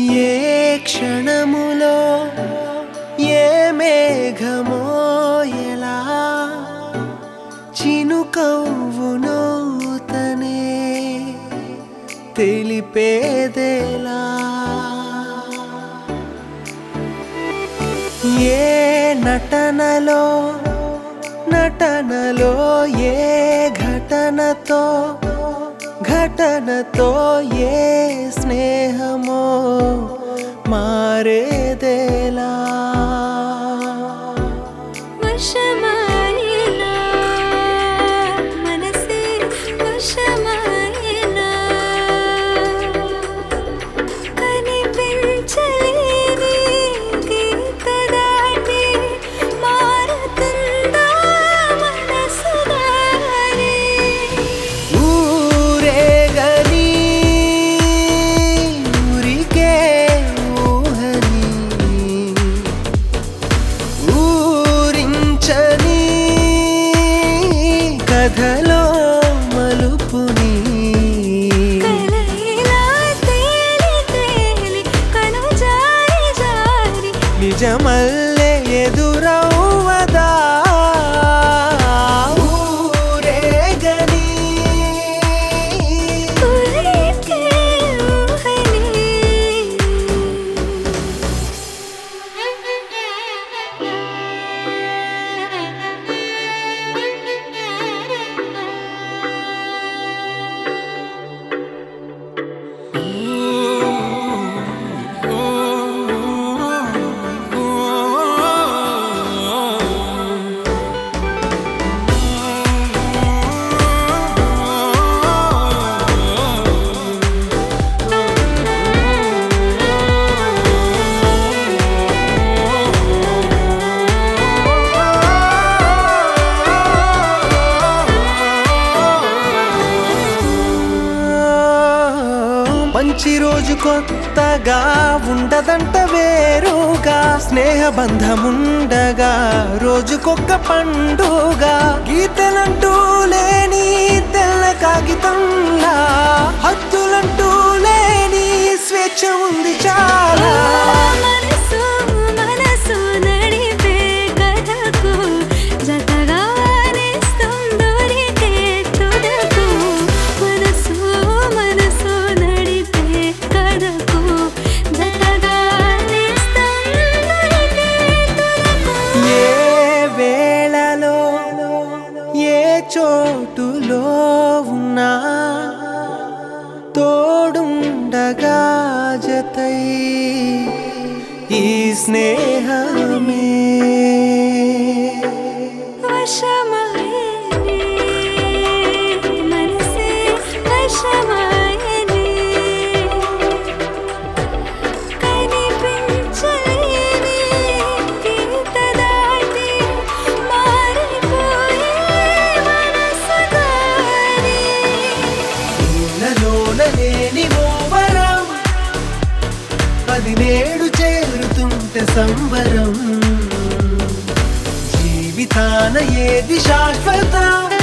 ఏ క్షణములో ఏ మేఘమో ఎలా చినుకవ్వునో తనే తెలిపేదేలా ఏ నటనలో నటనలో ఏ ఘటనతో ఘటనతో ఏ స్నేహమో మారేదేలా వశమాయేనా మనసే వశమాయేనా కనిపించలేని గీత దాటి మారుతుందా మనసు దారి ఊరేగని ఊరికే ఊహని ఊరించని కథలో మలుపుని కలయిలా తేలి తేలి కను జారి జారి నిజమల్లే ఎదురవ్వదా ఊరేగని ఊరికే ఊహని మంచి రోజు కొత్తగా ఉండదంట వేరుగా స్నేహ బంధముండగా రోజుకొక్క పండుగ గీతలంటూ లేని తెల్ల కాగితంలా హద్దులంటూ లేని స్వేచ్ఛ ఉంది చాలా మనసు మనసు నడిపే కథకు జతగా నేస్తుందొరికే తుదకు మనసు మనసు నడిపే కథకు జతగా నేస్తుందొరికే తుదకు ఏ వేళలో ఏ చోటులో ఉన్నా తోడుండగా జతై ఈ స్నేహమే వశమాయనే మనసే వశమాయనే కనిపించలేని గీత దాటి మారిపోయే మనసు దారి ఇళ్ళలోన లేని ఓ వరం అది నేడు చేరుతుంటే సంబరం జీవితాన ఏది శాశ్వతం